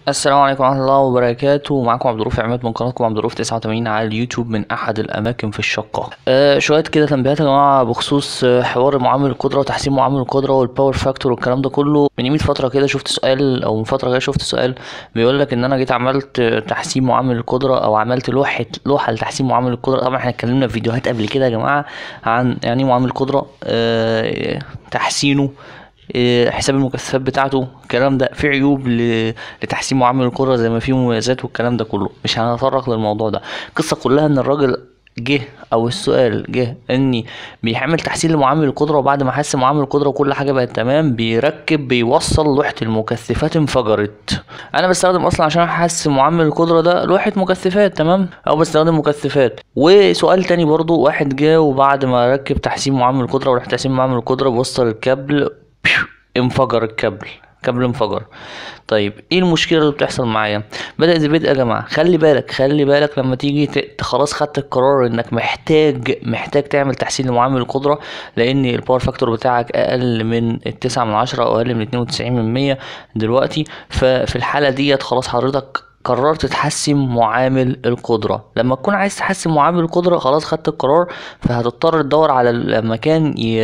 السلام عليكم ورحمة الله وبركاته معاكم عبد الرؤوف عماد من قناتكم عبد الرؤوف 89 على اليوتيوب من أحد الأماكن في الشقة. آه شوية كده تنبيهات يا جماعة بخصوص آه، حوار معامل القدرة وتحسين معامل القدرة والباور فاكتور والكلام ده كله من يومين فترة كده شفت سؤال أو من فترة كده شفت سؤال بيقول لك إن أنا جيت عملت آه، تحسين معامل القدرة أو عملت لوحة لوحة لتحسين معامل القدرة طبعا احنا اتكلمنا في فيديوهات قبل كده يا جماعة عن يعني إيه معامل القدرة آه تحسينه إيه، حساب المكثفات بتاعته الكلام ده في عيوب ل- لتحسين معامل القدرة زي ما في مميزات والكلام ده كله مش هنتطرق للموضوع ده القصة كلها ان الراجل جه او السؤال جه اني بيعمل تحسين لمعامل القدرة وبعد ما حسن معامل القدرة وكل حاجة بقت تمام بيركب بيوصل لوحة المكثفات انفجرت انا بستخدم اصلا عشان احسن معامل القدرة ده لوحة مكثفات تمام او بستخدم مكثفات وسؤال تاني برضو واحد جه وبعد ما ركب تحسين معامل القدرة ولوحة تحسين معامل القدرة بوصل الكابل انفجر الكابل كابل انفجر طيب ايه المشكله اللي بتحصل معايا بدا البدء يا جماعه خلي بالك خلي بالك لما تيجي ت- خلاص خدت القرار انك محتاج محتاج تعمل تحسين لمعامل القدره لان الباور فاكتور بتاعك اقل من التسعة من عشرة او اقل من اتنين وتسعين من مية دلوقتي ففي الحاله ديت خلاص حضرتك قررت تحسن معامل القدرة لما تكون عايز تحسن معامل القدرة خلاص خدت القرار فهتضطر تدور على المكان ي...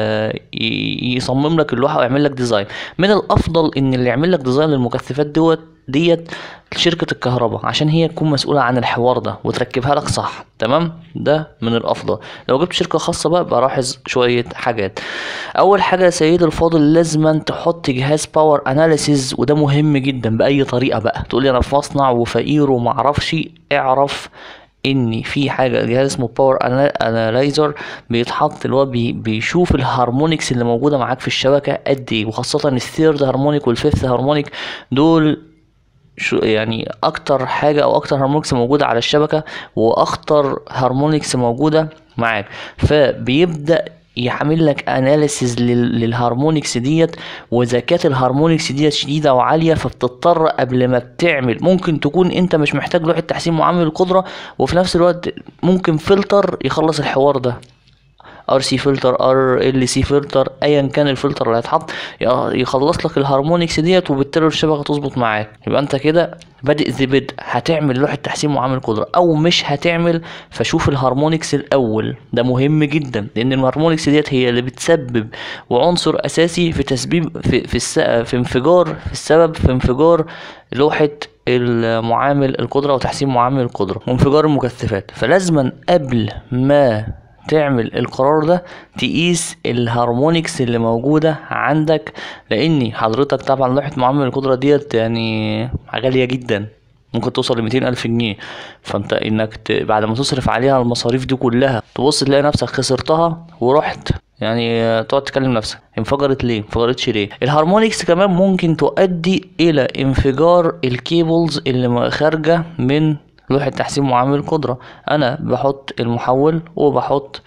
ي... يصمم لك اللوحة ويعمل لك ديزاين من الافضل ان اللي يعمل لك ديزاين للمكثفات دوت ديت شركة الكهرباء عشان هي تكون مسؤولة عن الحوار ده وتركبها لك صح تمام ده من الافضل لو جبت شركة خاصة بقى بلاحظ شوية حاجات اول حاجة يا سيدي الفاضل لازما تحط جهاز باور اناليسيز وده مهم جدا باي طريقة بقى تقولي انا في مصنع وفقير ومعرفش اعرف ان في حاجه جهاز اسمه باور انالايزر بيتحط اللي هو بي بيشوف الهارمونكس اللي موجوده معاك في الشبكه قد ايه وخاصه الثيرد هارمونيك والفيفث هارمونيك دول شو يعني اكتر حاجه او اكتر هارمونكس موجوده على الشبكه واخطر هارمونكس موجوده معاك فبيبدا يعمل لك اناليسيز للهارمونكس ديت واذا كانت الهارمونكس ديت شديده وعاليه فبتضطر قبل ما بتعمل ممكن تكون انت مش محتاج لوحه تحسين معامل القدره وفي نفس الوقت ممكن فلتر يخلص الحوار ده ار سي فلتر ار ال سي فلتر ايا كان الفلتر اللي هيتحط ي- يخلص لك الهارمونكس ديت وبالتالي الشبكه تظبط معاك يبقى انت كده بادئ ذي بدء هتعمل لوحه تحسين معامل قدره او مش هتعمل فشوف الهارمونكس الاول ده مهم جدا لان الهارمونكس ديت هي اللي بتسبب وعنصر اساسي في تسبيب في في, الس... في انفجار في السبب في انفجار لوحه المعامل القدره وتحسين معامل القدره وانفجار المكثفات فلازما قبل ما تعمل القرار ده تقيس الهارمونكس اللي موجودة عندك لأن حضرتك طبعا لوحة معامل القدرة ديت يعني غالية جدا ممكن توصل لميتين ألف جنيه فانت انك ت... بعد ما تصرف عليها المصاريف دي كلها تبص تلاقي نفسك خسرتها ورحت يعني آه، تقعد تكلم نفسك انفجرت ليه انفجرتش ليه الهارمونكس كمان ممكن تؤدي الى انفجار الكيبلز اللي م- خارجة من لوحة تحسين معامل القدرة أنا بحط المحول وبحط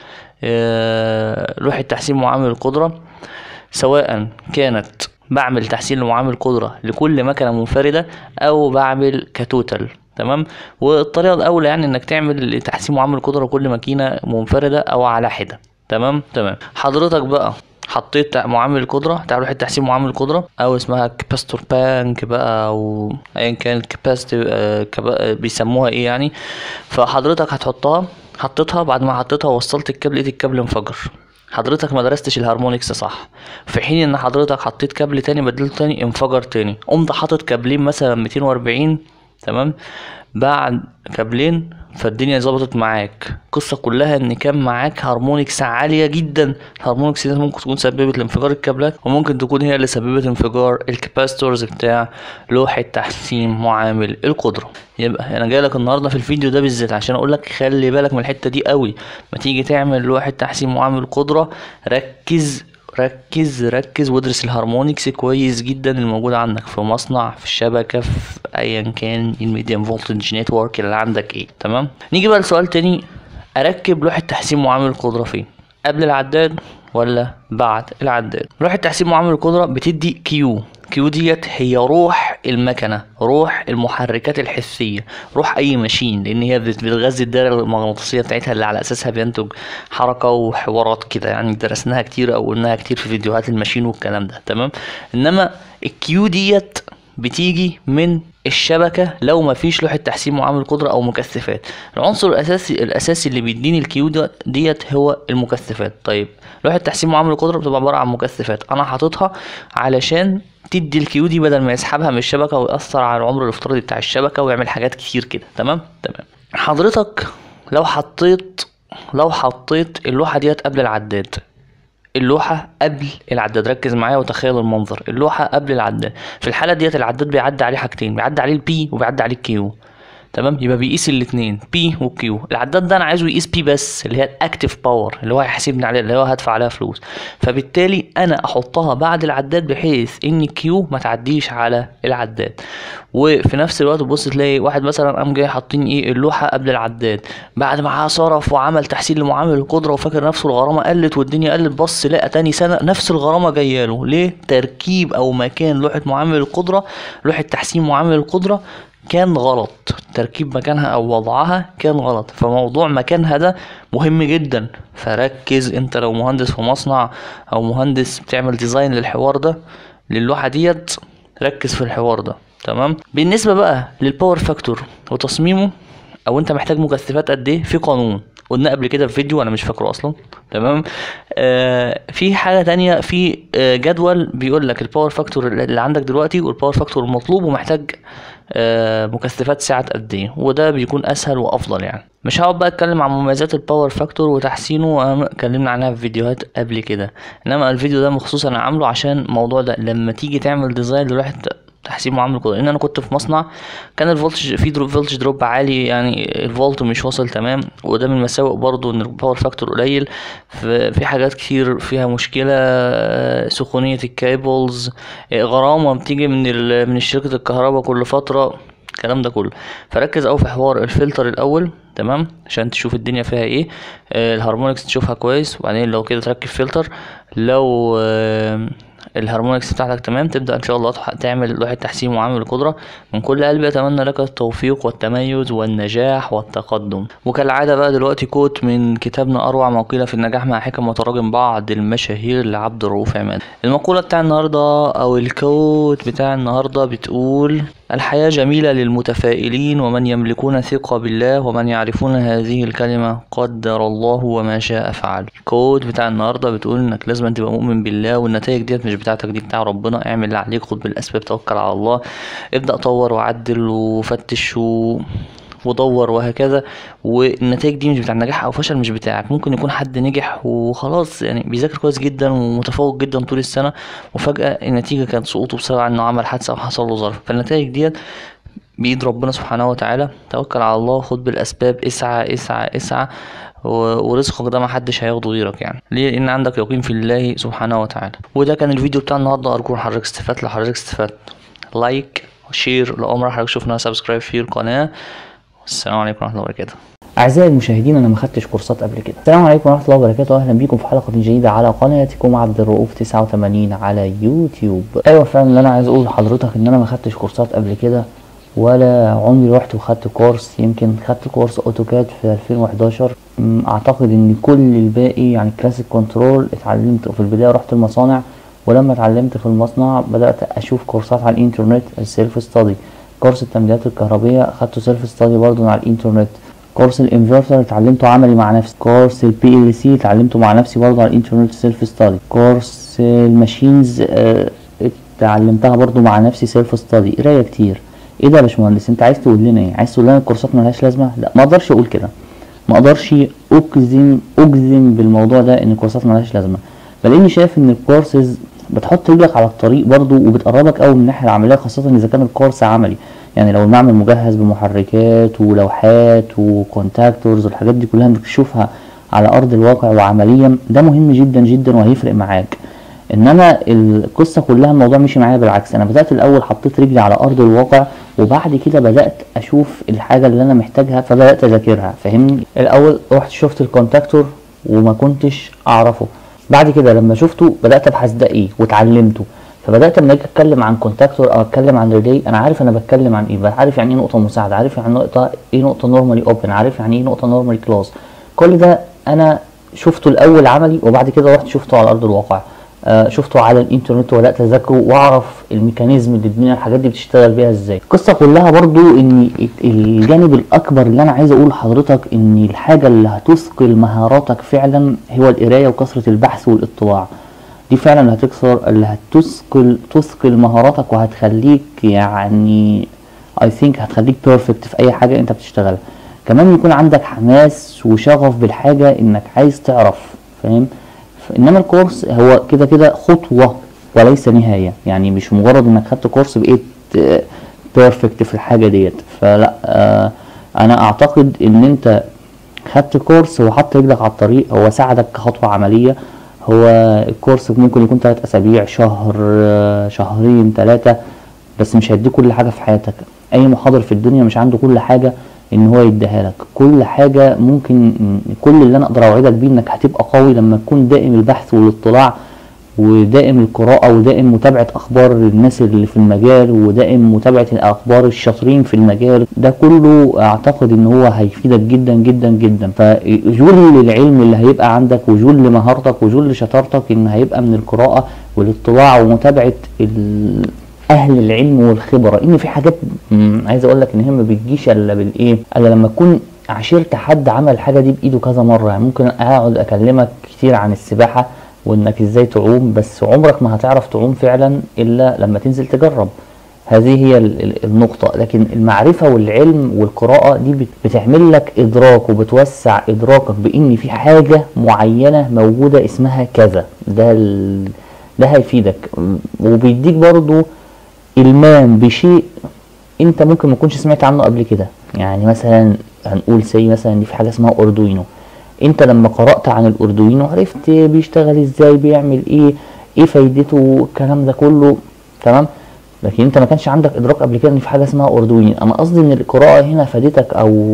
آه، لوحة تحسين معامل القدرة سواء كانت بعمل تحسين لمعامل قدرة لكل مكنة منفردة أو بعمل كتوتال تمام والطريقة الأولى يعني إنك تعمل تحسين معامل قدرة لكل ماكينة منفردة أو على حدة تمام تمام حضرتك بقى حطيت معامل القدرة تعال لوحة تحسين معامل القدرة أو اسمها كاباستور بانك بقى أو أيا كان كاباستي بيسموها إيه يعني فحضرتك هتحطها حطيتها بعد ما حطيتها وصلت الكابل لقيت الكابل انفجر حضرتك ما درستش الهارمونكس صح في حين ان حضرتك حطيت كابل تاني بدلته تاني انفجر تاني قمت حاطط كابلين مثلا 240 تمام بعد كابلين فالدنيا ظبطت معاك القصة كلها ان كان معاك هارمونكس عالية جدا الهارمونكس دي ممكن تكون سببت لانفجار الكابلات وممكن تكون هي اللي سببت انفجار الكاباستورز بتاع لوحة تحسين معامل القدرة يبقى انا جاي لك النهارده في الفيديو ده بالذات عشان اقول لك خلي بالك من الحتة دي قوي ما تيجي تعمل لوحة تحسين معامل القدرة ركز ركز ركز وادرس الهارمونكس كويس جدا الموجود عندك في مصنع في الشبكة في ايا كان الميديم فولتج نتورك اللي عندك ايه تمام نيجي بقى لسؤال تاني اركب لوحة تحسين معامل القدرة فين قبل العداد ولا بعد العداد لوحة تحسين معامل القدرة بتدي كيو كيو ديت هي روح المكنة روح المحركات الحسية روح أي ماشين لأن هي بت- بتغذي الدائرة المغناطيسية بتاعتها اللي على أساسها بينتج حركة وحوارات كده يعني درسناها كتير أو قلناها كتير في فيديوهات الماشين والكلام ده تمام إنما الكيو ديت بتيجي من الشبكه لو ما فيش لوحه تحسين معامل قدره او مكثفات العنصر الاساسي الاساسي اللي بيديني الكيو ده- ديت هو المكثفات طيب لوحه تحسين معامل القدره بتبقى عباره عن مكثفات انا حاططها علشان تدي الكيو دي بدل ما يسحبها من الشبكه ويأثر على العمر الافتراضي بتاع الشبكه ويعمل حاجات كتير كده تمام تمام حضرتك لو حطيت لو حطيت اللوحه ديت قبل العداد اللوحة قبل العداد ركز معايا وتخيل المنظر اللوحة قبل العداد في الحالة ديت العداد بيعدي عليه حاجتين بيعدي عليه البي وبيعدي عليه الكيو تمام يبقى بيقيس الاتنين بي وكيو العداد ده انا عايزه يقيس بي بس اللي هي الاكتف باور اللي هو هيحاسبني عليها اللي هو هدفع عليها فلوس فبالتالي انا احطها بعد العداد بحيث ان الكيو ما تعديش على العداد وفي نفس الوقت تبص تلاقي واحد مثلا قام جاي حاطين ايه اللوحه قبل العداد بعد ما صرف وعمل تحسين لمعامل القدره وفاكر نفسه الغرامه قلت والدنيا قلت بص لقى تاني سنه نفس الغرامه جايه له ليه تركيب او مكان لوحه معامل القدره لوحه تحسين معامل القدره كان غلط تركيب مكانها او وضعها كان غلط فموضوع مكانها ده مهم جدا فركز انت لو مهندس في مصنع او مهندس بتعمل ديزاين للحوار ده للوحه ديت ركز في الحوار ده تمام بالنسبه بقى للباور فاكتور وتصميمه او انت محتاج مكثفات قد ايه في قانون قلنا قبل كده في فيديو انا مش فاكره اصلا تمام آه في حاجه تانية في آه جدول بيقول لك الباور فاكتور اللي عندك دلوقتي والباور فاكتور المطلوب ومحتاج آه مكثفات ساعه قد ايه وده بيكون اسهل وافضل يعني مش هقعد بقى اتكلم عن مميزات الباور فاكتور وتحسينه أنا اتكلمنا عنها في فيديوهات قبل كده انما الفيديو ده مخصوص انا عامله عشان الموضوع ده لما تيجي تعمل ديزاين للوحده تحسين معامل القدرة لان انا كنت في مصنع كان الفولتج في دروب فولتج دروب عالي يعني الفولت مش واصل تمام وده من المساوئ برضو ان الباور فاكتور قليل في في حاجات كتير فيها مشكله آه، سخونيه الكيبلز آه، غرامه بتيجي من ال- من شركه الكهرباء كل فتره الكلام ده كله فركز أوي في حوار الفلتر الاول تمام عشان تشوف الدنيا فيها ايه آه، الهارمونكس تشوفها كويس وبعدين لو كده تركب فلتر لو آه، الهارمونكس بتاعتك تمام تبدأ إن شاء الله تح- تعمل لوحة تحسين معامل القدرة من كل قلبي أتمنى لك التوفيق والتميز والنجاح والتقدم وكالعادة بقى دلوقتي كوت من كتابنا أروع ما قيل في النجاح مع حكم وتراجم بعض المشاهير لعبد الرؤوف عماد المقولة بتاع النهاردة أو الكوت بتاع النهاردة بتقول الحياة جميلة للمتفائلين ومن يملكون ثقة بالله ومن يعرفون هذه الكلمة قدر الله وما شاء فعل الكود بتاع النهاردة بتقول انك لازم تبقى مؤمن بالله والنتائج ديت مش بتاعتك دي بتاع ربنا اعمل اللي عليك خد بالاسباب توكل على الله ابدأ طور وعدل وفتش و... ودور وهكذا والنتائج دي مش بتاع النجاح او فشل مش بتاعك ممكن يكون حد نجح وخلاص يعني بيذاكر كويس جدا ومتفوق جدا طول السنه وفجاه النتيجه كانت سقوطه بسبب انه عمل حادثه او حصل له ظرف فالنتائج ديت بإيد ربنا سبحانه وتعالى توكل على الله خد بالأسباب اسعى اسعى اسعى و- ورزقك ده محدش هياخده غيرك يعني ليه لأن عندك يقين في الله سبحانه وتعالى وده كان الفيديو بتاع النهاردة أرجو إن حضرتك استفدت لو حضرتك استفدت لايك وشير لو أول مرة حضرتك شفنا سبسكرايب في القناة والسلام عليكم ورحمة الله وبركاته أعزائي المشاهدين أنا ما خدتش كورسات قبل كده السلام عليكم ورحمة الله وبركاته أهلا بيكم في حلقة جديدة على قناتكم عبد الرؤوف 89 على يوتيوب أيوة فعلا اللي أنا عايز أقول لحضرتك إن أنا ما خدتش كورسات قبل كده ولا عمري رحت وخدت كورس يمكن خدت كورس أوتوكاد في 2011 أمم، أعتقد إن كل الباقي يعني كلاسيك كنترول اتعلمت في البداية رحت المصانع ولما اتعلمت في المصنع بدأت أشوف كورسات على الإنترنت السيلف ستادي كورس التمديدات الكهربية خدته سيلف ستادي برضه من على الإنترنت كورس الانفرتر اتعلمته عملي مع نفسي كورس البي ال سي اتعلمته مع نفسي برضه على الانترنت سيلف ستادي كورس الماشينز اه، اتعلمتها برضه مع نفسي سيلف ستادي قرايه كتير ايه ده يا باشمهندس انت عايز تقول لنا ايه عايز تقول لنا الكورسات ملهاش لازمه لا ما اقدرش اقول كده ما اقدرش اجزم اجزم بالموضوع ده ان الكورسات ملهاش لازمه بل اني شايف ان الكورسز بتحط رجلك على الطريق برضو وبتقربك قوي من الناحيه العمليه خاصه اذا كان الكورس عملي يعني لو المعمل مجهز بمحركات ولوحات وكونتاكتورز والحاجات دي كلها انك تشوفها على ارض الواقع وعمليا ده مهم جدا جدا وهيفرق معاك انما القصه كلها الموضوع مشي معايا بالعكس انا بدات الاول حطيت رجلي على ارض الواقع وبعد كده بدات اشوف الحاجه اللي انا محتاجها فبدات اذاكرها فاهمني الاول رحت شفت الكونتاكتور وما كنتش اعرفه بعد كده لما شفته بدات ابحث ده ايه واتعلمته فبدات لما اجي اتكلم عن كونتاكتور او اتكلم عن ريلي انا عارف انا بتكلم عن ايه عارف يعني ايه نقطه مساعده عارف يعني نقطه ايه نقطه نورمالي اوبن عارف يعني ايه نقطه نورمالي كلوز كل ده انا شفته الاول عملي وبعد كده رحت شفته على ارض الواقع آه شفته على الانترنت وبدات اذاكره واعرف الميكانيزم اللي الدنيا الحاجات دي بتشتغل بيها ازاي القصه كلها برضو ان الجانب الاكبر اللي انا عايز اقول لحضرتك ان الحاجه اللي هتثقل مهاراتك فعلا هو القرايه وكثره البحث والاطلاع دي فعلا اللي هتكسر اللي هتثقل تثقل مهاراتك وهتخليك يعني اي ثينك هتخليك بيرفكت في اي حاجه انت بتشتغلها كمان يكون عندك حماس وشغف بالحاجه انك عايز تعرف فاهم انما الكورس هو كده كده خطوه وليس نهايه يعني مش مجرد انك خدت كورس بقيت بيرفكت في الحاجه ديت فلا آه انا اعتقد ان انت خدت كورس وحط رجلك على الطريق هو ساعدك كخطوه عمليه هو الكورس ممكن يكون ثلاث اسابيع شهر آه شهرين ثلاثه بس مش هيديك كل حاجه في حياتك اي محاضر في الدنيا مش عنده كل حاجه ان هو يديها لك كل حاجه ممكن كل اللي انا اقدر اوعدك بيه انك هتبقى قوي لما تكون دائم البحث والاطلاع ودائم القراءة ودائم متابعة أخبار الناس اللي في المجال ودائم متابعة الأخبار الشاطرين في المجال ده كله أعتقد إن هو هيفيدك جدا جدا جدا فجول العلم اللي هيبقى عندك وجول لمهارتك وجول لشطارتك إن هيبقى من القراءة والاطلاع ومتابعة اهل العلم والخبره ان في حاجات عايز اقول لك ان هي ما بتجيش الا بالايه الا لما تكون عاشرت حد عمل الحاجه دي بايده كذا مره يعني ممكن اقعد اكلمك كتير عن السباحه وانك ازاي تعوم بس عمرك ما هتعرف تعوم فعلا الا لما تنزل تجرب هذه هي النقطة لكن المعرفة والعلم والقراءة دي بتعمل لك إدراك وبتوسع إدراكك بإن في حاجة معينة موجودة اسمها كذا ده ال... ده هيفيدك وبيديك برضو المام بشيء انت ممكن ما تكونش سمعت عنه قبل كده يعني مثلا هنقول سي مثلا ان في حاجه اسمها اردوينو انت لما قرات عن الاردوينو عرفت بيشتغل ازاي بيعمل ايه ايه فايدته الكلام ده كله تمام لكن انت ما كانش عندك ادراك قبل كده ان في حاجه اسمها اردوينو انا قصدي ان القراءه هنا فادتك او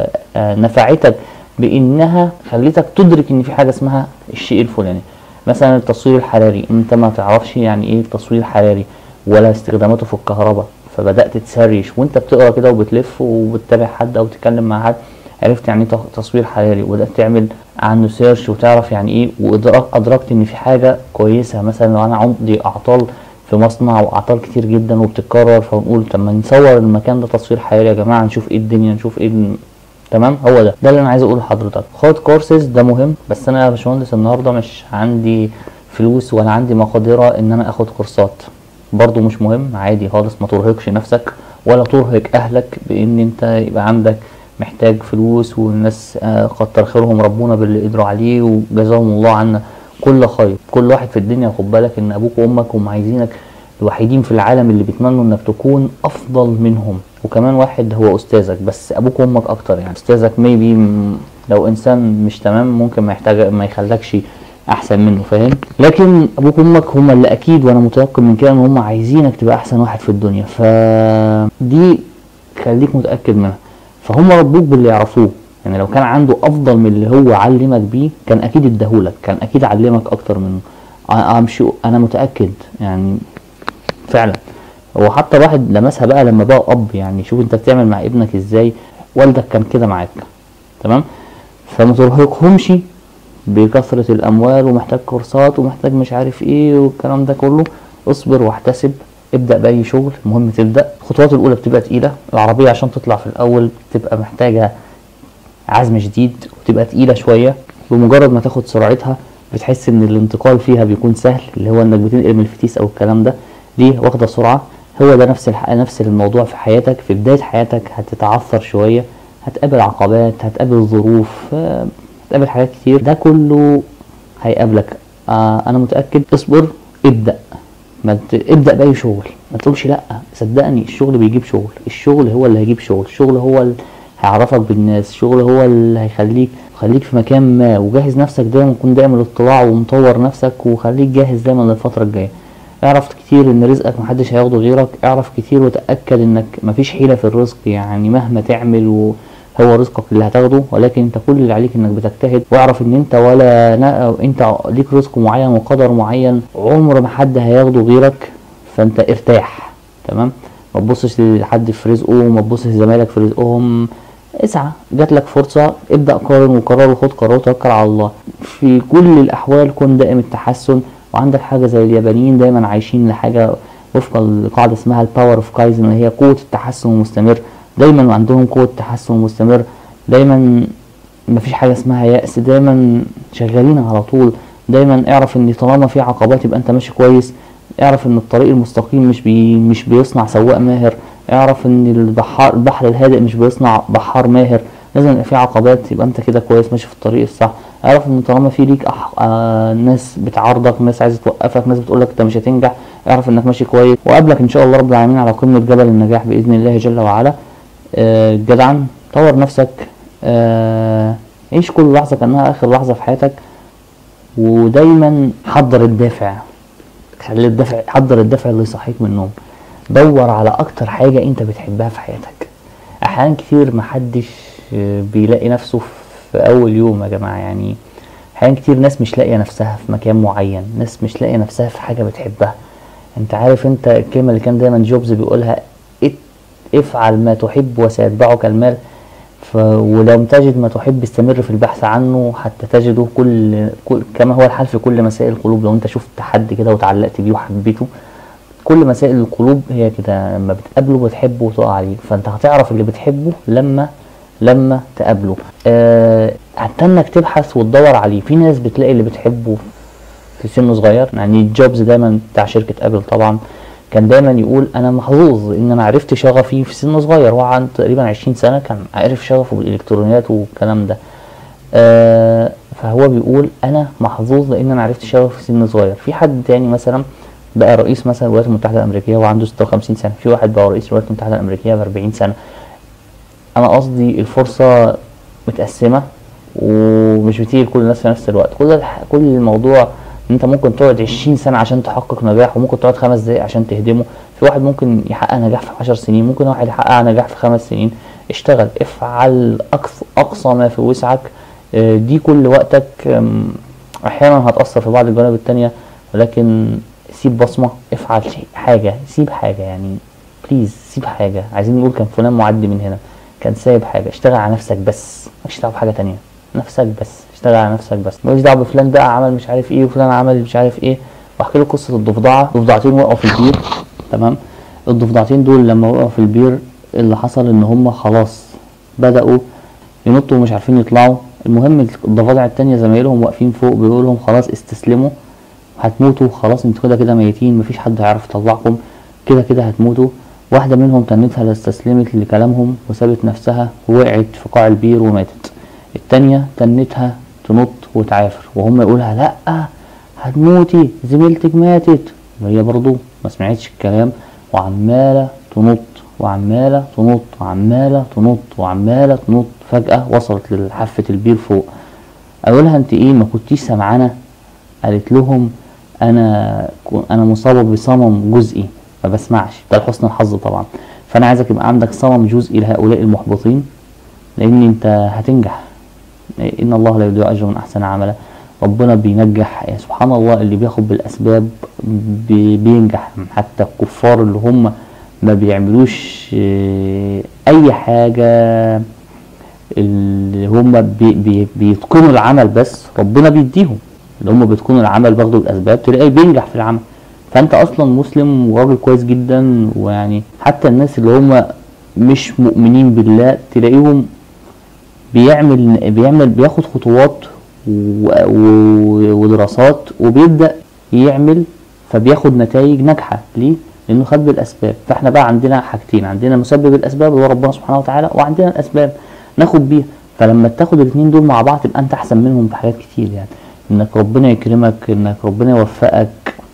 نفعتك بانها خلتك تدرك ان في حاجه اسمها الشيء الفلاني مثلا التصوير الحراري انت ما تعرفش يعني ايه التصوير الحراري ولا استخداماته في الكهرباء فبدات تسرش وانت بتقرا كده وبتلف وبتتابع حد او تتكلم مع حد عرفت يعني ايه تصوير حراري وبدات تعمل عنه سيرش وتعرف يعني ايه وادراك ادركت ان في حاجه كويسه مثلا لو انا عندي اعطال في مصنع واعطال كتير جدا وبتتكرر فنقول طب ما نصور المكان ده تصوير حراري يا جماعه نشوف ايه الدنيا نشوف ايه ال... تمام هو ده ده اللي انا عايز اقوله لحضرتك خد كورسز ده مهم بس انا يا باشمهندس النهارده مش عندي فلوس ولا عندي مقدره ان انا اخد كورسات برضو مش مهم عادي خالص ما ترهقش نفسك ولا ترهق اهلك بان انت يبقى عندك محتاج فلوس والناس آه كتر خيرهم ربنا باللي قدروا عليه وجزاهم الله عنا كل خير كل واحد في الدنيا خد بالك ان ابوك وامك هم عايزينك الوحيدين في العالم اللي بيتمنوا انك تكون افضل منهم وكمان واحد هو استاذك بس ابوك وامك اكتر يعني استاذك ميبي لو انسان مش تمام ممكن ما يحتاج ما يخلكش احسن منه فاهم لكن ابوك وامك هم اللي اكيد وانا متيقن من كده ان هم عايزينك تبقى احسن واحد في الدنيا فدي خليك متاكد منها فهم ربوك باللي يعرفوه يعني لو كان عنده افضل من اللي هو علمك بيه كان اكيد اداهولك كان اكيد علمك اكتر منه امشي انا متاكد يعني فعلا هو حتى الواحد لمسها بقى لما بقى اب يعني شوف انت بتعمل مع ابنك ازاي والدك كان كده معاك تمام فما ترهقهمش بكثرة الأموال ومحتاج كورسات ومحتاج مش عارف إيه والكلام ده كله اصبر واحتسب ابدأ بأي شغل المهم تبدأ الخطوات الأولى بتبقى تقيلة العربية عشان تطلع في الأول بتبقى محتاجة عزم شديد وتبقى تقيلة شوية بمجرد ما تاخد سرعتها بتحس إن الانتقال فيها بيكون سهل اللي هو إنك بتنقل من الفتيس أو الكلام ده دي واخدة سرعة هو ده نفس الح... نفس الموضوع في حياتك في بداية حياتك هتتعثر شوية هتقابل عقبات هتقابل ظروف هتقابل حاجات كتير ده كله هيقابلك آه انا متاكد اصبر ابدا ما ت... ابدا باي شغل ما تقولش لا صدقني الشغل بيجيب شغل الشغل هو اللي هيجيب شغل الشغل هو اللي هيعرفك بالناس الشغل هو اللي هيخليك خليك في مكان ما وجهز نفسك دايما كن دايما الاطلاع ومطور نفسك وخليك جاهز دايما للفتره الجايه اعرف كتير ان رزقك محدش هياخده غيرك اعرف كتير وتاكد انك مفيش حيله في الرزق يعني مهما تعمل و... هو رزقك اللي هتاخده ولكن انت كل اللي عليك انك بتجتهد واعرف ان انت ولا نا... انت ليك رزق معين وقدر معين عمر ما حد هياخده غيرك فانت ارتاح تمام ما تبصش لحد في رزقه وما تبصش لزمايلك في رزقهم اسعى جات لك فرصة ابدأ قارن وقرر وخد قرار وتوكل على الله في كل الأحوال كن دائم التحسن وعندك حاجه زي اليابانيين دايما عايشين لحاجه وفقا لقاعده اسمها الباور اوف كايزن اللي هي قوه التحسن المستمر دايما عندهم قوه تحسن مستمر دايما مفيش حاجه اسمها يأس دايما شغالين على طول دايما اعرف ان طالما في عقبات يبقى انت ماشي كويس اعرف ان الطريق المستقيم مش بي مش بيصنع سواق ماهر اعرف ان البحار البحر الهادئ مش بيصنع بحار ماهر لازم يبقى في عقبات يبقى انت كده كويس ماشي في الطريق الصح اعرف ان طالما في ليك أح... آه ناس بتعارضك ناس عايزه توقفك ناس بتقولك انت مش هتنجح اعرف انك ماشي كويس وقابلك ان شاء الله رب العالمين على قمه جبل النجاح باذن الله جل وعلا آه جدعا طور نفسك آه عيش كل لحظه كانها اخر لحظه في حياتك ودايما حضر الدافع خلي الدافع حضر الدافع اللي يصحيك من النوم دور على اكتر حاجه انت بتحبها في حياتك احيانا كتير محدش آه، بيلاقي نفسه في اول يوم يا جماعه يعني احيانا كتير ناس مش لاقيه نفسها في مكان معين ناس مش لاقيه نفسها في حاجه بتحبها انت عارف انت الكلمه اللي كان دايما جوبز بيقولها ات- افعل ما تحب وسيتبعك المال ف... ولم تجد ما تحب استمر في البحث عنه حتى تجده كل, كل كما هو الحال في كل مسائل القلوب لو انت شفت حد كده وتعلقت بيه وحبيته كل مسائل القلوب هي كده لما بتقابله بتحبه وتقع عليه فانت هتعرف اللي بتحبه لما لما تقابله آه حتى انك تبحث وتدور عليه في ناس بتلاقي اللي بتحبه في سن صغير يعني جوبز دايما بتاع شركة ابل طبعا كان دايما يقول انا محظوظ ان انا عرفت شغفي في سن صغير هو عنده تقريبا 20 سنة كان عارف شغفه بالالكترونيات والكلام ده آه فهو بيقول انا محظوظ لان انا عرفت شغفي في سن صغير في حد تاني مثلا بقى رئيس مثلا الولايات المتحدة الامريكية وعنده 56 سنة في واحد بقى رئيس الولايات المتحدة الامريكية ب 40 سنة انا قصدي الفرصة متقسمة ومش بتيجي لكل الناس في نفس الوقت كل الح... كل الموضوع ان انت ممكن تقعد 20 سنة عشان تحقق نجاح وممكن تقعد خمس دقايق عشان تهدمه في واحد ممكن يحقق نجاح في 10 سنين ممكن واحد يحقق نجاح في خمس سنين اشتغل افعل أقص... اقصى ما في وسعك اه، دي كل وقتك ام، احيانا هتأثر في بعض الجوانب التانية ولكن سيب بصمة افعل شيء حاجة سيب حاجة يعني بليز سيب حاجة عايزين نقول كان فلان معدي من هنا كان سايب حاجة اشتغل على نفسك بس مالكش دعوة بحاجة تانية نفسك بس اشتغل على نفسك بس مالكش دعوة بفلان بقى عمل مش عارف ايه وفلان عمل مش عارف ايه واحكي لك قصة الضفدعة ضفدعتين وقعوا في البير تمام الضفدعتين دول لما وقعوا في البير اللي حصل ان هم خلاص بدأوا ينطوا ومش عارفين يطلعوا المهم الضفادع التانية زمايلهم واقفين فوق بيقولوا لهم خلاص استسلموا هتموتوا خلاص انتوا كده كده ميتين مفيش حد هيعرف يطلعكم كده كده هتموتوا واحدة منهم تنتها لا استسلمت لكلامهم وسابت نفسها ووقعت في قاع البير وماتت التانية تنتها تنط وتعافر وهم يقولها لأ هتموتي زميلتك ماتت وهي برضو ما سمعتش الكلام وعمالة تنط وعمالة تنط وعمالة تنط وعمالة تنط فجأة وصلت لحافة البير فوق أقولها انت ايه ما كنتيش سمعانة قالت لهم انا انا مصابة بصمم جزئي ما بسمعش ده لحسن الحظ طبعا فانا عايزك يبقى عندك صمم جزئي لهؤلاء المحبطين لان انت هتنجح ان الله لا يضيع اجر من احسن عملا ربنا بينجح يعني سبحان الله اللي بياخد بالاسباب بي- بينجح حتى الكفار اللي هم ما بيعملوش آه، اي حاجة اللي هم بي بي بيتقنوا العمل بس ربنا بيديهم اللي هم بيتقنوا العمل بياخدوا الاسباب تلاقيه بينجح في العمل فانت اصلا مسلم وراجل كويس جدا ويعني حتى الناس اللي هم مش مؤمنين بالله تلاقيهم بيعمل بيعمل بياخد خطوات و- و- ودراسات وبيبدأ يعمل فبياخد نتائج ناجحة ليه؟ لأنه خد بالأسباب فاحنا بقى عندنا حاجتين عندنا مسبب الأسباب اللي هو ربنا سبحانه وتعالى وعندنا الأسباب ناخد بيها فلما تاخد الاتنين دول مع بعض تبقى أنت أحسن منهم في حاجات كتير يعني إنك ربنا يكرمك إنك ربنا يوفقك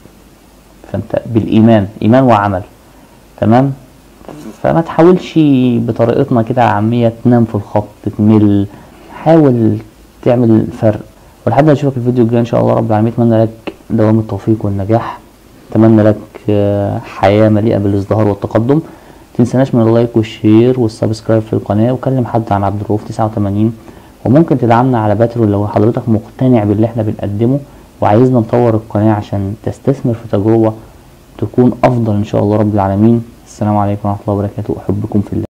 فأنت بالإيمان إيمان وعمل تمام فما تحاولش بطريقتنا كده عامية تنام في الخط تمل حاول تعمل فرق ولحد ما اشوفك الفيديو الجاي ان شاء الله رب العالمين اتمنى لك دوام التوفيق والنجاح اتمنى لك آه، حياة مليئة بالازدهار والتقدم تنسناش من اللايك والشير والسبسكرايب في القناة وكلم حد عن عبد الرؤوف 89 وممكن تدعمنا على باترون لو حضرتك مقتنع باللي احنا بنقدمه وعايزنا نطور القناة عشان تستثمر في تجربة تكون افضل ان شاء الله رب العالمين السلام عليكم ورحمة الله وبركاته احبكم في الله